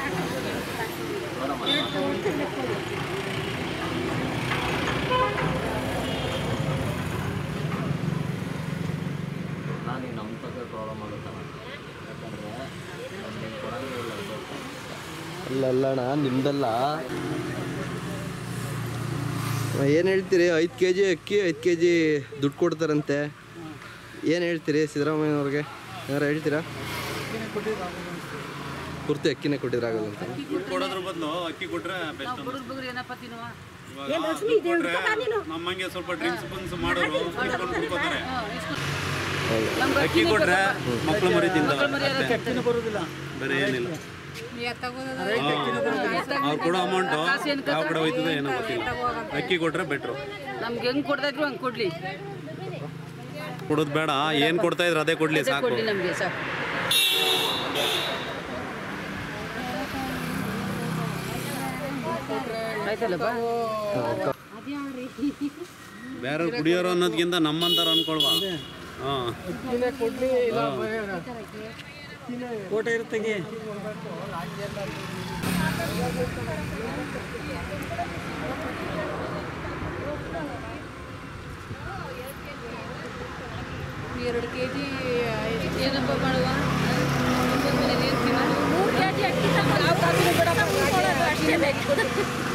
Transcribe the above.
ನಾನು ಈ ನಮ್ಮ ತಗ ಪ್ರಾಬ್ಲಮ್ ಆಗುತ್ತಲ್ಲ ಯಾಕಂದರೆ ನಮ್ಗೆ ಕೊಡಂಗೇ ಇಲ್ಲ ಸ್ವಲ್ಪ. ಅಲ್ಲ ಅಲ್ಲಣ್ಣ ನಿಮ್ದಲ್ಲ ಏನು ಹೇಳ್ತೀರಿ ಐದು ಕೆ ಜಿ ಅಕ್ಕಿ ಐದು ಕೆ ಜಿ ದುಡ್ಡು ಕೊಡ್ತಾರಂತೆ ಏನು ಹೇಳ್ತೀರಿ ಸಿದ್ದರಾಮಯ್ಯನವ್ರಿಗೆ ಏನಾರು ಹೇಳ್ತೀರಾ ಪೂರ್ತಿ ಅಕ್ಕಿನೇ ಕೊಟ್ಟಿದ್ರಾಗಲ್ಲ ಅಂತ ಕೊಡೋದ್ರ ಬದಲು ಅಕ್ಕಿ ಕೊಟ್ರೆ ಬೆಸ್ಟ್ ನಮ್ಮಂಗೆ ಸ್ವಲ್ಪ ಡ್ರಿಂಕ್ಸ್ ಬನ್ಸ್ ಮಾಡೋರು ಇಟ್ಕೊಂಡು ಕುಡ್ಕೋತಾರೆ ಅಕ್ಕಿ ಕೊಟ್ರೆ ಮಕ್ಳು ಮರಿ ತಿಂತಾರೆ ಬೇರೆ ಏನಿಲ್ಲ ಅವ್ರು ಕೊಡೋ ಅಮೌಂಟು ಯಾವ ಕಡೆ ಹೋಯ್ತದೆ ಏನೋ ಗೊತ್ತಿಲ್ಲ ಅಕ್ಕಿ ಕೊಟ್ರೆ ಬೆಟ್ರು ನಮ್ಗೆ ಹೆಂಗ್ ಕೊಡ್ತಾ ಇದ್ರು ಹಂಗೆ ಕೊಡ್ಲಿ ಕೊಡೋದು ಬೇಡ ಏನು ಕೊಡ್ತಾ ಇದ್ರು ಅದೇ ಕೊಡ್ಲಿ ಸಾಕು ಕೊಡ್ಲಿ ನಮ್ಗೆ ಸಾಕು ಆಯ್ತಲ್ಲಪ್ಪ ಬೇರೆ ಕುಡಿಯೋರು ಅನ್ನೋದ್ಕಿಂತ ನಮ್ಮಂತಾರ ಅನ್ಕೊಳ್ವಾ ಹಾಂ ಕೋಟೆ ಇರ್ತಗೆ ಎರಡು ಕೆ ಜಿ ಏನಪ್ಪ ಮಾಡುವ ಮೂರು ಕೆ ಜಿ ಅಕ್ಕಿ ತಂದು ಯಾವ ಕಾಫಿನೂ ಬಿಡಪ್ಪ ಅಷ್ಟೇ ಬೇಕು